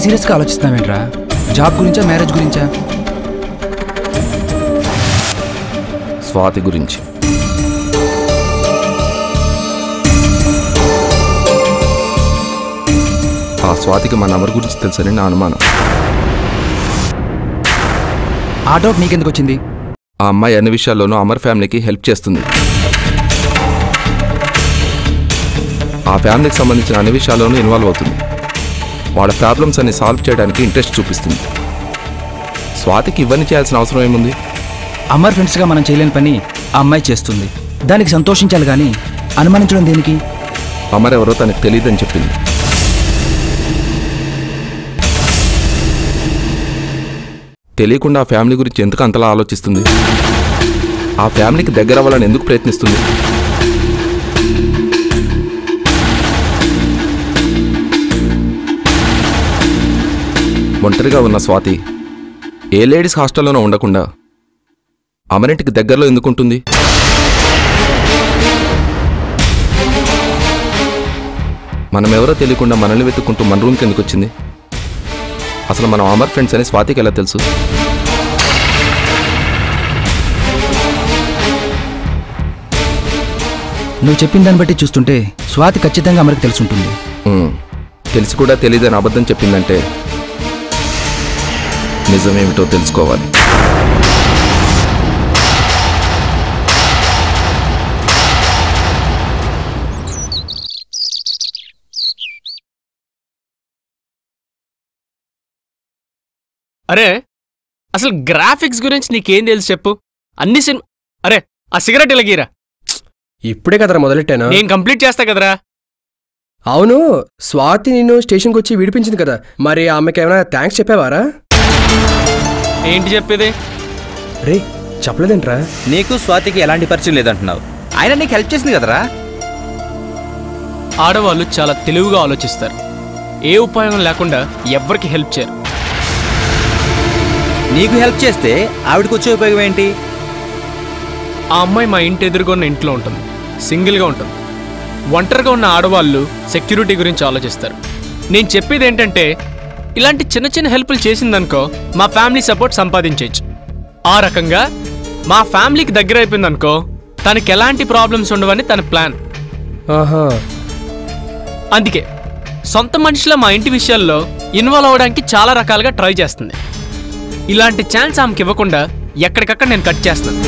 సీరియస్గా ఆలోచిస్తున్నావేంట్రా జాబ్ గురించా మ్యారేజ్ గురించా స్వాతి గురించి ఆ స్వాతికి మా నంబర్ గురించి తెలుసని నా అనుమానం ఆ డౌట్ నీకెందుకు వచ్చింది ఆ అమ్మాయి అన్ని విషయాల్లోనూ అమర్ ఫ్యామిలీకి హెల్ప్ చేస్తుంది ఆ ఫ్యామిలీకి సంబంధించిన అన్ని విషయాల్లోనూ ఇన్వాల్వ్ అవుతుంది వాళ్ళ ప్రాబ్లమ్స్ అన్ని సాల్వ్ చేయడానికి ఇంట్రెస్ట్ చూపిస్తుంది స్వాతికి ఇవన్నీ చేయాల్సిన అవసరం ఏముంది అమర్ ఫ్రెండ్స్గా మనం చేయలేని పని ఆ అమ్మాయి చేస్తుంది దానికి సంతోషించాలి కానీ అనుమానించడం దేనికి అమర్ ఎవరో తనకు తెలియదని చెప్పింది తెలియకుండా ఆ ఫ్యామిలీ గురించి ఎందుకు అంతలా ఆలోచిస్తుంది ఆ ఫ్యామిలీకి దగ్గర అవ్వాలని ఎందుకు ప్రయత్నిస్తుంది ఒంటరిగా ఉన్న స్వాతి ఏ లేడీస్ హాస్టల్లోనూ ఉండకుండా అమరింటికి దగ్గరలో ఎందుకుంటుంది మనం ఎవరో తెలియకుండా మనల్ని వెతుక్కుంటూ మన రూమ్కి ఎందుకు వచ్చింది అసలు మనం అమర్ ఫ్రెండ్స్ అని స్వాతికి ఎలా తెలుసు నువ్వు చెప్పిన దాన్ని బట్టి చూస్తుంటే స్వాతి ఖచ్చితంగా అమర్కి తెలుసుంటుంది ఉమ్, తెలిసి కూడా తెలియదని అబద్ధం చెప్పిందంటే నిజమేమిటో తెలుసుకోవాలి అరే అసలు గ్రాఫిక్స్ గురించి నీకేం తెలుసు చెప్పు అన్ని సినిమా అరే ఆ సిగరెట్ ఇలాగీరా ఇప్పుడే కదరా మొదలెట్టాను నేను కంప్లీట్ చేస్తా కదరా అవును స్వాతి నిన్ను స్టేషన్కి వచ్చి విడిపించింది కదా మరి ఆమెకి ఏమైనా థ్యాంక్స్ చెప్పావారా ఏంటి చెప్పేది రే చెప్పలేదేంట్రా నీకు స్వాతికి ఎలాంటి పరిచయం లేదంటున్నావు ఆయన నీకు హెల్ప్ చేసింది కదరా ఆడవాళ్ళు చాలా తెలివిగా ఆలోచిస్తారు ఏ ఉపాయం లేకుండా ఎవ్వరికి హెల్ప్ చేయరు నీకు హెల్ప్ చేస్తే ఆవిడకి వచ్చే ఉపయోగం ఏంటి ఆ అమ్మాయి మా ఇంటి ఎదురుగా ఉన్న ఇంట్లో ఉంటుంది సింగిల్గా ఉంటుంది ఒంటరిగా ఉన్న ఆడవాళ్ళు సెక్యూరిటీ గురించి ఆలోచిస్తారు నేను చెప్పేది ఏంటంటే ఇలాంటి చిన్న చిన్న హెల్ప్లు చేసిందనుకో మా ఫ్యామిలీ సపోర్ట్ సంపాదించవచ్చు ఆ రకంగా మా ఫ్యామిలీకి దగ్గర అయిపోయిందనుకో తనకి ఎలాంటి ప్రాబ్లమ్స్ ఉండవని తన ప్లాన్ ఆహా అందుకే సొంత మనిషిలో మా ఇంటి విషయాల్లో ఇన్వాల్వ్ అవ్వడానికి చాలా రకాలుగా ట్రై చేస్తుంది ఇలాంటి ఛాన్స్ ఆమెకి ఇవ్వకుండా ఎక్కడికక్కడ నేను కట్ చేస్తాను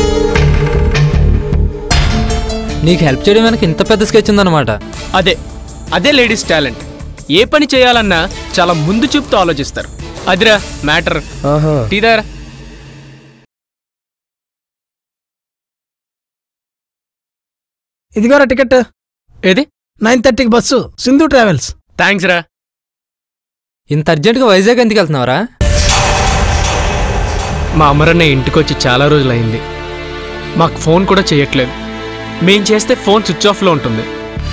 నీకు హెల్ప్ చేయడం వెనక ఇంత పెద్ద స్కెచ్ ఉందన్నమాట అదే అదే లేడీస్ టాలెంట్ ఏ పని చేయాలన్నా చాలా ముందు చూపుతూ ఆలోచిస్తారు అదిరా మ్యాటర్ ఆహా టీదారా ఇదిగోరా టికెట్ ఏది నైన్ థర్టీకి బస్సు సింధు ట్రావెల్స్ థ్యాంక్స్ రా ఇంత అర్జెంటుగా వైజాగ్ ఎందుకు వెళ్తున్నావురా మా అమరన్న ఇంటికి వచ్చి చాలా రోజులు అయింది మాకు ఫోన్ కూడా చేయట్లేదు మేం చేస్తే ఫోన్ స్విచ్ ఆఫ్లో ఉంటుంది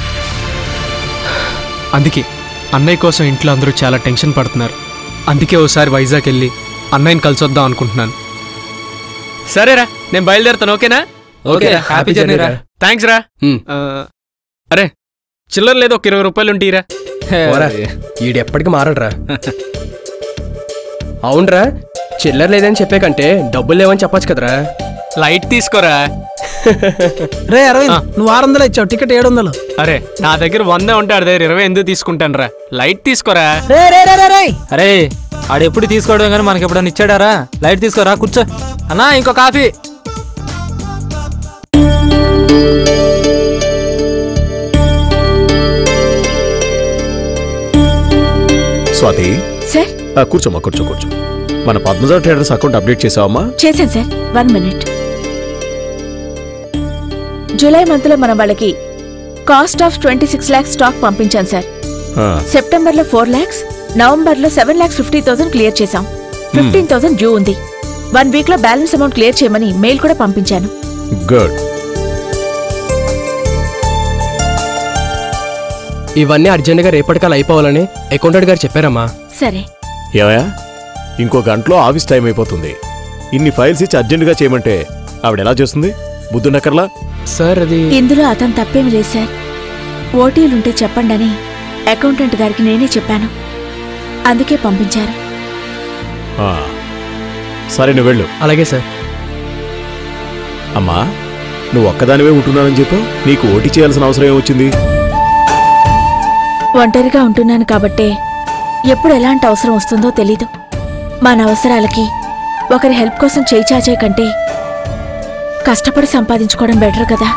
అందుకే అన్నయ్య కోసం ఇంట్లో అందరూ చాలా టెన్షన్ పడుతున్నారు అందుకే ఓసారి వైజాగ్ వెళ్ళి అన్నయ్యని కలిసి వద్దాం అనుకుంటున్నాను సరేరా నేను బయలుదేరుతాను ఓకేనా ఓకే హ్యాపీ జర్నీ రా థ్యాంక్స్ రా హ్మ్. ఆ, అరే చిల్లర లేదు ఒక ఇరవై రూపాయలు ఉంటీరా పోరా ఈడెప్పటికి మారడరా అవునరా చిల్లర లేదని చెప్పే కంటే డబ్బులు లేవని చెప్పొచ్చు కదరా లైట్ తీసుకోరా రే అరవింద్ ఆ. నువ్వు ఆరు వందలు ఇచ్చావు టికెట్ ఏడు వందలు అరే నా దగ్గర వంద ఉంటే ఆడి దగ్గర ఇరవై ఎందుకు తీసుకుంటాను రా లైట్ తీసుకోరా రే రే రే రే రే అరే ఆడెప్పుడు తీసుకోవడం కానీ మనకి ఎప్పుడన్నా ఇచ్చాడారా లైట్ తీసుకోరా కూర్చో అన్నా ఇంకో కాఫీ స్వాతి సార్ ఆ, కూర్చోమ్మా కూర్చో కూర్చో మన పద్మజ ట్రేడర్స్ అకౌంట్ అప్డేట్ చేసావమ్మా చేశాను సార్ వన్ మినిట్ జూలై మంత్లో మనం వాళ్ళకి cost of twenty six lakhs stock పంపించాను సార్ ఆ, సెప్టెంబర్లో ఫోర్ ల్యాక్స్ నవంబర్లో seven lakhs fifty thousand clear చేశాం ఫిఫ్టీన్ థౌసండ్ డ్యూ ఉంది వన్ వీక్లో బ్యాలెన్స్ అమౌంట్ క్లియర్ చేయమని మెయిల్ కూడా పంపించాను గుడ్ ఇవన్నీ అర్జెంటుగా రేపటికల్లా అయిపోవాలని అకౌంటెంట్ గారు చెప్పారమ్మా సరే ఏమయ్యా ఇంకో గంటలో ఆఫీస్ టైం అయిపోతుంది ఇన్ని ఫైల్స్ ఇచ్చి అర్జెంటుగా చేయమంటే ఆవిడ ఎలా చేస్తుంది బుద్ధుండక్కర్లా సార్ అది ఇందులో అతను తప్పేమీ లేదు సార్ ఓటీలుంటే చెప్పండి అని అకౌంటెంట్ గారికి నేనే చెప్పాను అందుకే పంపించారు ఆ, సరే నువ్వు వెళ్ళు అలాగే సార్ అమ్మా నువ్వు ఒక్కదానివే ఉంటున్నానని చెప్పావు నీకు ఓటీ చేయాల్సిన అవసరం ఏమొచ్చింది ఒంటరిగా ఉంటున్నాను కాబట్టే ఎప్పుడు ఎలాంటి అవసరం వస్తుందో తెలీదు మన అవసరాలకి ఒకరి హెల్ప్ కోసం చేయి చాచే కంటే కష్టపడి సంపాదించుకోవడం బెటర్ కదా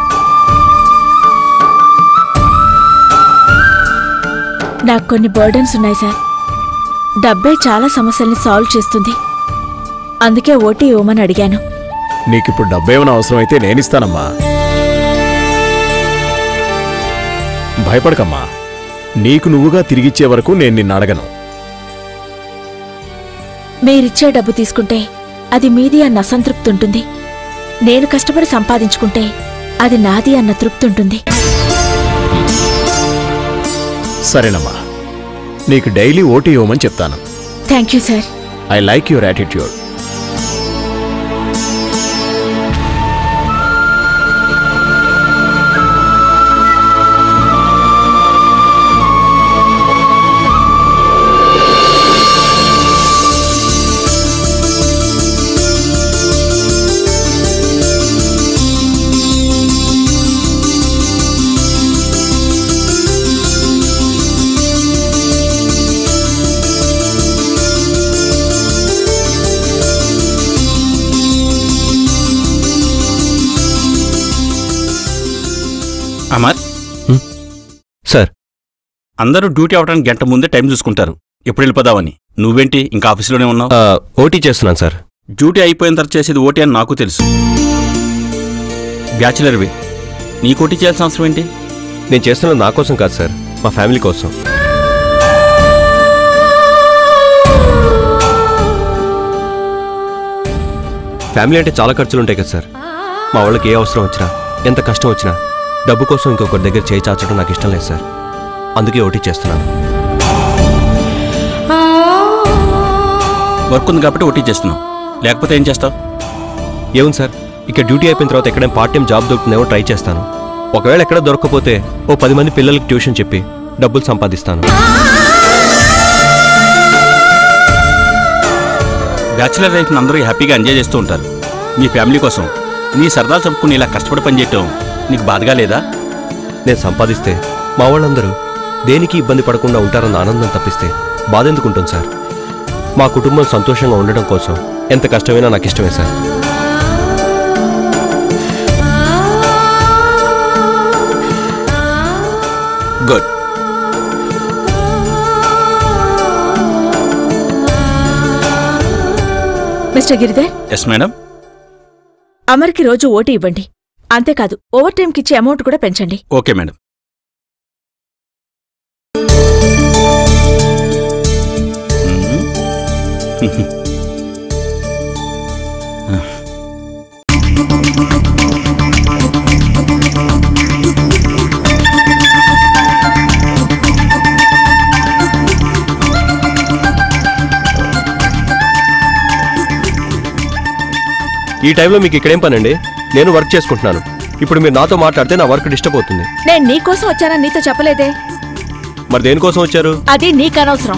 నాకు కొన్ని బర్డన్స్ ఉన్నాయి సార్ డబ్బే చాలా సమస్యల్ని సాల్వ్ చేస్తుంది అందుకే ఓటీ ఇవ్వమని అడిగాను నీకిప్పుడు డబ్బేమైనా అవసరమైతే నేనిస్తానమ్మా భయపడకమ్మా నీకు నువ్వుగా తిరిగిచ్చే వరకు నేను నిన్ను అడగను మీరిచ్చే డబ్బు తీసుకుంటే అది మీది అన్న అసంతృప్తి ఉంటుంది నేను కష్టపడి సంపాదించుకుంటే అది నాది అన్న తృప్తి ఉంటుంది సరేనమ్మా నీకు డైలీ ఓటీ ఇవ్వమని చెప్తాను thank you sir I like your attitude Amar sir అందరూ డ్యూటీ అవడానికి గంట ముందే టైం చూసుకుంటారు ఎప్పుడు వెళ్ళిపోదామని నువ్వేంటి ఇంకా ఆఫీసులోనే ఉన్నావు ఆ, ఓటీ చేస్తున్నాను సార్ డ్యూటీ అయిపోయిన తర్వాత చేసేది ఓటీ అని నాకు తెలుసు బ్యాచిలర్వి నీకు ఓటీ చేయాల్సిన అవసరం ఏంటి నేను చేస్తున్నది నా కోసం కాదు సార్ మా ఫ్యామిలీ కోసం ఫ్యామిలీ అంటే చాలా ఖర్చులు ఉంటాయి కదా సార్ మా వాళ్ళకి ఏ అవసరం వచ్చినా ఎంత కష్టం వచ్చినా డబ్బు కోసం ఇంకొకరి దగ్గర చేయి చాచడం నాకు ఇష్టం లేదు సార్ అందుకే ఓటీ చేస్తున్నాను వర్క్ ఉంది కాబట్టి ఓటీ చేస్తున్నావు లేకపోతే ఏం చేస్తావు ఏముంది సార్ ఇక్కడ డ్యూటీ అయిపోయిన తర్వాత ఎక్కడైనా పార్ట్ టైం జాబ్ దొరుకుతుందేమో ట్రై చేస్తాను ఒకవేళ ఎక్కడ దొరకకపోతే ఓ పది మంది పిల్లలకి ట్యూషన్ చెప్పి డబ్బులు సంపాదిస్తాను బ్యాచిలర్ లైఫ్ని అందరూ హ్యాపీగా ఎంజాయ్ చేస్తూ ఉంటారు మీ ఫ్యామిలీ కోసం నీ సరదాలు చంపుకుని ఇలా కష్టపడి పనిచేయటం నీకు బాధగా లేదా నేను సంపాదిస్తే మా వాళ్ళందరూ దేనికి ఇబ్బంది పడకుండా ఉంటారన్న ఆనందం తప్పిస్తే బాధ ఎందుకు ఉంటుంది సార్ మా కుటుంబం సంతోషంగా ఉండడం కోసం ఎంత కష్టమైనా నాకు ఇష్టమే sir good mister Giridhar yes madam అమర్కి రోజు ఓటీ ఇవ్వండి అంతేకాదు ఓవర్ టైంకి ఇచ్చే అమౌంట్ కూడా పెంచండి ఓకే మేడం ఈ టైంలో మీకు ఇక్కడేం పనండి నేను వర్క్ చేసుకుంటున్నాను ఇప్పుడు మీరు నాతో మాట్లాడితే నా వర్క్ డిస్టర్బ్ అవుతుంది నేను నీకోసం వచ్చానని నీతో చెప్పలేదే మరి దేనికోసం వచ్చారు అది నీకనవసరం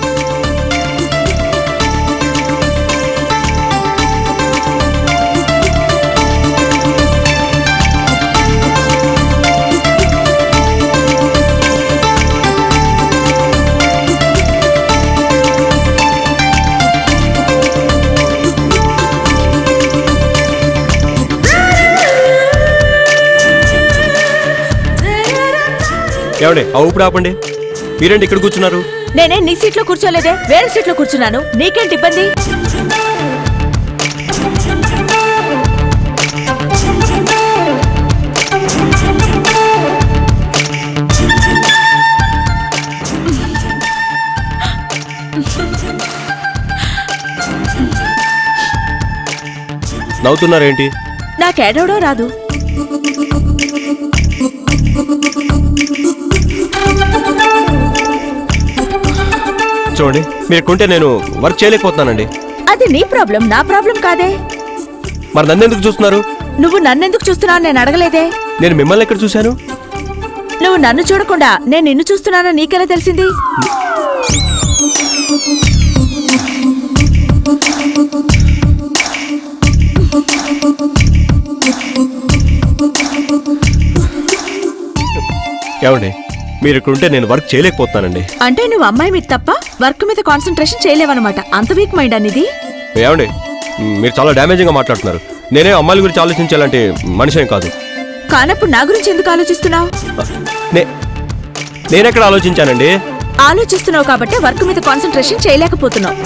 ఏమండి ఆ ఊపిరి ఆపండి మీరేంటి ఇక్కడ కూర్చున్నారు నేనే నీ సీట్లో కూర్చోలేదే వేరే సీట్లో కూర్చున్నాను నీకేంటి ఇబ్బంది నవ్వుతున్నారేంటి నాకేడవడం రాదు చూడండి మీరు కొంటే నేను వర్క్ చేయలేకపోతున్నానండి అది నీ ప్రాబ్లం నా ప్రాబ్లం కాదే మరి నన్ను ఎందుకు చూస్తున్నారు నువ్వు నన్నెందుకు చూస్తున్నావు నేను అడగలేదే నేను మిమ్మల్ని ఎక్కడ చూశాను నువ్వు నన్ను చూడకుండా నేను నిన్ను చూస్తున్నానో నీకెలా తెలిసింది ఏమండి మీరు ఇక్కడ ఉంటే నేను వర్క్ చేయలేకపోతున్నానండి అంటే నువ్వు అమ్మాయి మీద తప్ప వర్క్ మీద కాన్సన్ట్రేషన్ చేయలేవన్నమాట అంత వీక్ మైండ్ అనేది ఏమండి మీరు చాలా డ్యామేజింగ్గా మాట్లాడుతున్నారు నేనే అమ్మాయిల గురించి ఆలోచించాలంటే మనిషి ఏం కాదు కానప్పుడు నా గురించి ఎందుకు ఆలోచిస్తున్నావు నే నేనెక్కడ ఆలోచించానండి ఆలోచిస్తున్నావు కాబట్టి వర్క్ మీద కాన్సన్ట్రేషన్ చేయలేకపోతున్నావు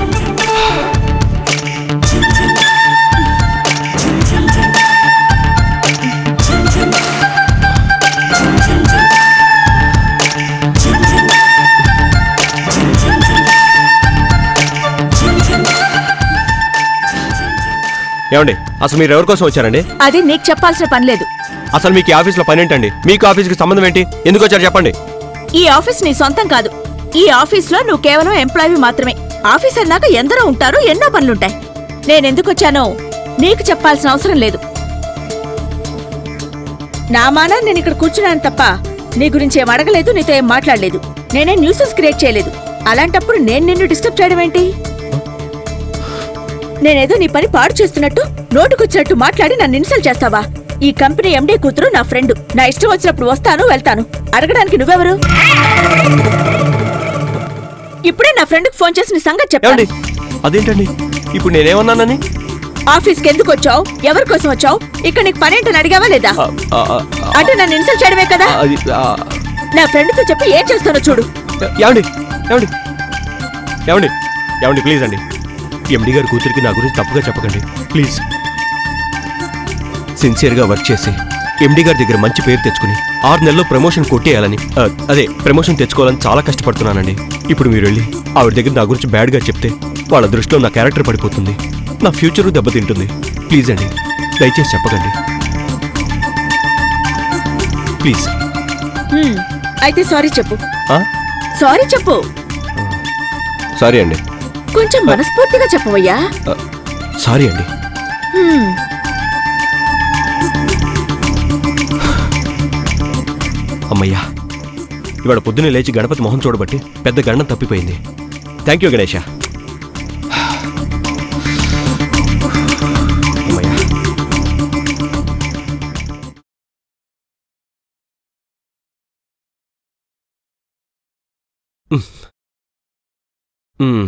ఏమండి అసలు మీరు ఎవరి కోసం వచ్చారండి అది నీకు చెప్పాల్సిన పని లేదు అసలు మీకు ఈ ఆఫీస్లో పని ఏంటండి మీకు ఆఫీస్కి సంబంధం ఏంటి ఎందుకు వచ్చారు చెప్పండి ఈ ఆఫీస్ నీ సొంతం కాదు ఈ ఆఫీస్లో నువ్వు కేవలం ఎంప్లాయీ మాత్రమే ఆఫీస్ అన్నాక ఎందరో ఉంటారు ఎన్నో పనులుంటాయి నేనెందుకు వచ్చానో నీకు చెప్పాల్సిన అవసరం లేదు నా మానా నేను ఇక్కడ కూర్చున్నాను తప్ప నీ గురించి ఏం అడగలేదు నీతో ఏం మాట్లాడలేదు నేనే న్యూసెస్ క్రియేట్ చేయలేదు అలాంటప్పుడు నేను నిన్ను డిస్టర్బ్ చేయడం ఏంటి నేనేదో నీ పని పాడు చేస్తున్నట్టు నోటుకొచ్చినట్టు మాట్లాడి నన్ను ఇన్సల్ట్ చేస్తావా ఈ కంపెనీ ఎండే కూతురు నా ఫ్రెండ్ నా ఇష్టం వచ్చినప్పుడు వస్తాను వెళ్తాను అడగడానికి నువ్వెవరు ఇప్పుడే నా ఫ్రెండ్కి ఫోన్ చేసి నీ సంగతి ఏమండి చెప్పండి అదేంటండి ఇప్పుడు నేనేమన్నానని ఆఫీస్కి ఎందుకు వచ్చావు ఎవరి కోసం వచ్చావు ఇక్కడ నీకు పనేంటని అడిగావా లేదా ఆ, ఆ, ఆ, అంటే నన్ను ఇన్సల్ట్ చేయడమే కదా అది ఆ, నా ఫ్రెండ్తో చెప్పి ఏం చేస్తానో చూడు ఏమండి ఏమండి ఏమండి ఏమండి ప్లీజ్ అండి ఎండి గారి కూతురికి నా గురించి తప్పుగా చెప్పకండి ప్లీజ్ సిన్సియర్గా వర్క్ చేసి ఎండి గారి దగ్గర మంచి పేరు తెచ్చుకుని ఆరు నెలల్లో ప్రమోషన్ కొట్టేయాలని ఆ, అదే ప్రమోషన్ తెచ్చుకోవాలని చాలా కష్టపడుతున్నానండి ఇప్పుడు మీరు వెళ్ళి ఆవిడ దగ్గర నా గురించి బ్యాడ్గా చెప్తే వాళ్ళ దృష్టిలో నా క్యారెక్టర్ పడిపోతుంది నా ఫ్యూచరు దెబ్బతింటుంది ప్లీజ్ అండి దయచేసి చెప్పకండి ప్లీజ్ హ్మ్, అయితే సారీ చెప్పు ఆ? సారీ చెప్పు సారీ అండి కొంచెం మనస్ఫూర్తిగా చెప్పవయ్యా ఆ, సారీ అండి హ్మ్, అమ్మయ్యా ఇవాళ పొద్దున్నే లేచి గణపతి మొహం చూడబట్టి పెద్ద గండం తప్పిపోయింది థ్యాంక్ యూ గణేష అమ్మయ్యా ఉమ్. ఉమ్.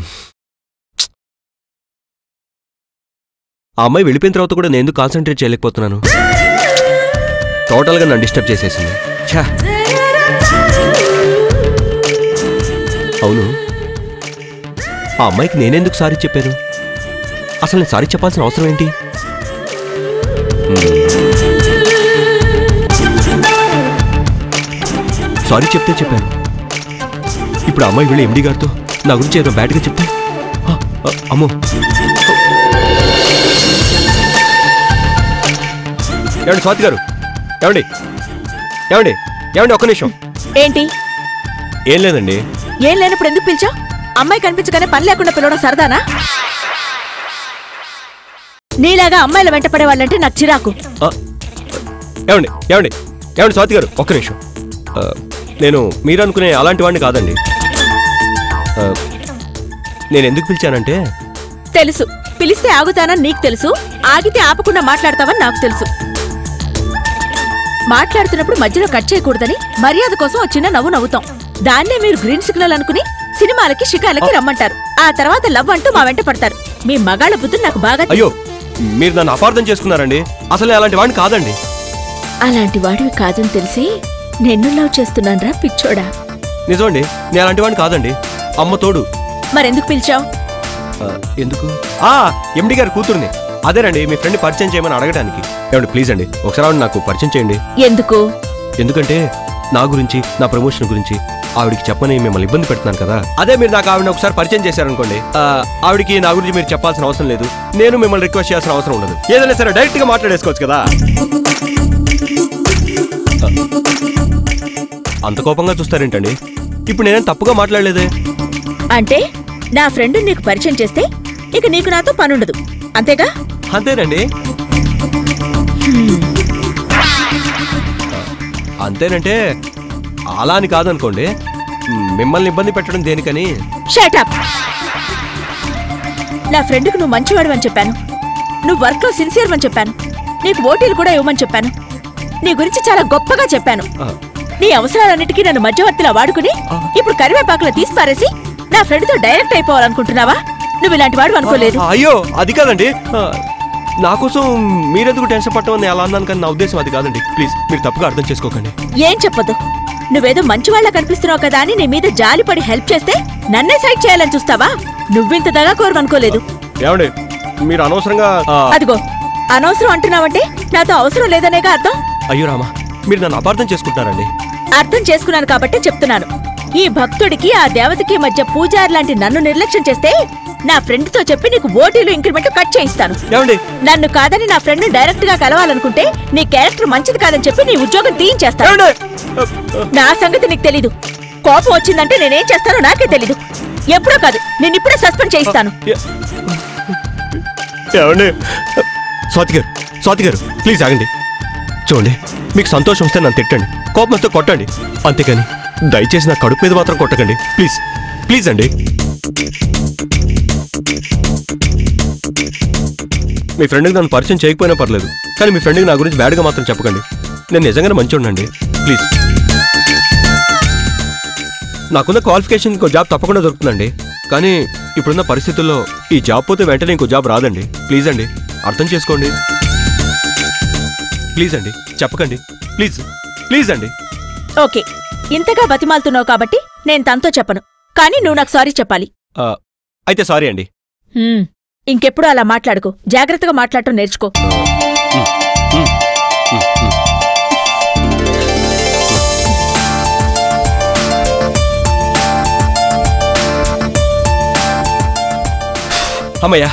ఆ అమ్మాయి వెళ్ళిపోయిన తర్వాత కూడా నేను ఎందుకు కాన్సన్ట్రేట్ చేయలేకపోతున్నాను టోటల్గా నన్ను డిస్టర్బ్ చేసేసింది ఛా అవును ఆ అమ్మాయికి నేనెందుకు సారీ చెప్పాను అసలు నేను సారీ చెప్పాల్సిన అవసరం ఏంటి సారీ చెప్తే చెప్పాను ఇప్పుడు ఆ అమ్మాయి వెళ్ళి ఎండి గారితో నా గురించి ఏదో బ్యాడ్గా చెప్తే ఆ, ఆ, అమ్మో ఏమండి స్వాతి గారు ఏమండి ఏమండి ఏమండి ఒక్క నిమిషం ఏంటి ఏం లేదండి ఏం లేనప్పుడు ఎందుకు పిలిచావు అమ్మాయి కనిపించగానే పని లేకుండా పిలవడం సరదానా నీలాగా అమ్మాయిల వెంట పడే వాళ్ళంటే నాకు చిరాకు ఆ, ఏమండి ఏమండి ఏమండి స్వాతి గారు ఒక్క నిమిషం ఆ, నేను మీరు అనుకునే అలాంటి వాడిని కాదండి ఆ, నేను ఎందుకు పిలిచానంటే తెలుసు పిలిస్తే ఆగుతానని నీకు తెలుసు ఆగితే ఆపకుండా మాట్లాడతావని నాకు తెలుసు మాట్లాడుతున్నప్పుడు మధ్యలో కట్ చేయకూడదని మర్యాద కోసం ఒక చిన్న నవ్వు నవ్వుతాం దాన్నే మీరు గ్రీన్ సిగ్నల్ అనుకుని సినిమాలకి షికాలకి రమ్మంటారు ఆ తర్వాత లవ్ అంటూ మా వెంట పడతారు మీ మగాళ్ళ బుద్ధులు నాకు బాగా తెలుసు. అయ్యో మీరు నన్ను అపార్థం చేసుకున్నారండి అసలు నేను అలాంటి వాడిని కాదండి అలాంటి వాడివి కాదని తెలిసి నిన్ను లవ్ చేస్తున్నానరా పిచ్చోడా నిజమండి నేను అలాంటి వాడిని కాదండి అమ్మ తోడు మరెందుకు పిలిచావు ఆ, ఎందుకు ఆ ఎండి గారి కూతుర్ని అదేనండి మీ ఫ్రెండ్ పరిచయం చేయమని అడగడానికి ఏమండి ప్లీజ్ అండి ఒకసారి ఆవిడ నాకు పరిచయం చేయండి ఎందుకు ఎందుకంటే నా గురించి నా ప్రమోషన్ గురించి ఆవిడకి చెప్పని మిమ్మల్ని ఇబ్బంది పెడుతున్నాను కదా అదే మీరు నాకు ఆవిడ ఒకసారి పరిచయం చేశారనుకోండి ఆ, ఆవిడకి నా గురించి మీరు చెప్పాల్సిన అవసరం లేదు నేను మిమ్మల్ని రిక్వెస్ట్ చేయాల్సిన అవసరం ఉండదు ఏదైనా సరే డైరెక్ట్ గా మాట్లాడేసుకోవచ్చు కదా ఆ, అంత కోపంగా చూస్తారేంటండి ఇప్పుడు నేనేం తప్పుగా మాట్లాడలేదే అంటే నా ఫ్రెండ్ నీకు పరిచయం చేస్తే ఇక నీకు నాతో పనుండదు అంతేగా అంతేనండి అంతేనంటే అలా అని కాదనుకోండి మిమ్మల్ని ఇబ్బంది పెట్టడం దేనికని షటప్ నా ఫ్రెండ్కి నువ్వు మంచివాడు అని చెప్పాను నువ్వు వర్క్లో సిన్సియర్ అని చెప్పాను నీకు ఓటీలు కూడా ఇవ్వమని చెప్పాను నీ గురించి చాలా గొప్పగా చెప్పాను ఆ, నీ అవసరాలన్నిటికీ నన్ను మధ్యవర్తిలా వాడుకుని ఇప్పుడు కరివేపాకులో తీసి పారేసి నా ఫ్రెండ్తో డైరెక్ట్ అయిపోవాలనుకుంటున్నావా నువ్వు ఇలాంటి వాడు అనుకోలేదు అయ్యో అది కాదండి ఆ, నా కోసం మీరెందుకు టెన్షన్ పట్టమని అలా అన్నాను కానీ నా ఉద్దేశం అది కాదండి ప్లీజ్ మీరు తప్పుగా అర్థం చేసుకోకండి ఏం చెప్పొద్దు నువ్వేదో మంచివాళ్ళ కనిపిస్తున్నావు కదా అని నీ మీద జాలిపడి హెల్ప్ చేస్తే నన్నే సైడ్ చేయాలని చూస్తావా నువ్వింత దగా కోరమనుకోలేదు ఏమండి మీరు అనవసరంగా ఆ, అదిగో అనవసరం అంటున్నావంటే నాతో అవసరం లేదనేగా అర్థం అయ్యో రామా మీరు నన్ను అపార్థం చేసుకుంటున్నారండి అర్థం చేసుకున్నాను కాబట్టి చెప్తున్నాను ఈ భక్తుడికి ఆ దేవతకి మధ్య పూజారి లాంటి నన్ను నిర్లక్ష్యం చేస్తే నా ఫ్రెండ్ తో చెప్పి నీకు ఓటీలు ఇంక్రిమెంట్ కట్ చేయిస్తాను ఏమండి నన్ను కాదని నా ఫ్రెండ్ డైరెక్ట్ గా కలవాలనుకుంటే నీ క్యారెక్టర్ మంచిది కాదని చెప్పి నీ ఉద్యోగం తీయించేస్తాను నా సంగతి నీకు తెలీదు కోపం వచ్చిందంటే నేనేం చేస్తానో నాకే తెలీదు ఎప్పుడో కాదు నేను ఇప్పుడే సస్పెండ్ చేయిస్తాను ఏమండి స్వాతి గారు స్వాతి గారు ప్లీజ్ ఆగండి చూడండి మీకు సంతోషం వస్తే నన్ను తిట్టండి కోపం వస్తే కొట్టండి అంతేకాని దయచేసి నా కడుపు మీద మాత్రం కొట్టకండి ప్లీజ్ ప్లీజ్ అండి మీ ఫ్రెండ్కి నన్ను పరిచయం చేయకపోయినా పర్లేదు కానీ మీ ఫ్రెండ్కి నా గురించి బ్యాడ్గా మాత్రం చెప్పకండి నేను నిజంగానే మంచి ఉండండి ప్లీజ్ నాకున్న క్వాలిఫికేషన్ ఇంకో జాబ్ తప్పకుండా దొరుకుతుందండి కానీ ఇప్పుడున్న పరిస్థితుల్లో ఈ జాబ్ పోతే వెంటనే ఇంకో జాబ్ రాదండి ప్లీజ్ అండి అర్థం చేసుకోండి ప్లీజ్ అండి చెప్పకండి ప్లీజ్ ప్లీజ్ అండి ఓకే ఇంతగా బతిమాలుతున్నావు కాబట్టి నేను తనతో చెప్పను కానీ నువ్వు నాకు సారీ చెప్పాలి ఆ, అయితే సారీ అండి హ్మ్. ఇంకెప్పుడు అలా మాట్లాడుకో జాగ్రత్తగా మాట్లాడటం నేర్చుకో అమ్మయ్యా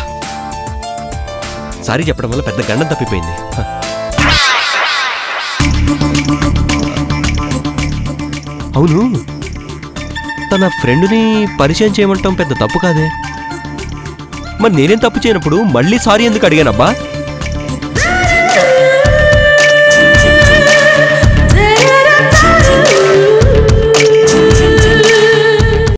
సారీ చెప్పడం వల్ల పెద్ద గండం తప్పిపోయింది హ. అవును తన ఫ్రెండ్ని పరిచయం చేయమంటాం పెద్ద తప్పు కాదే మరి నేనేం తప్పు చేయనప్పుడు మళ్ళీ సారీ ఎందుకు అడిగానబ్బా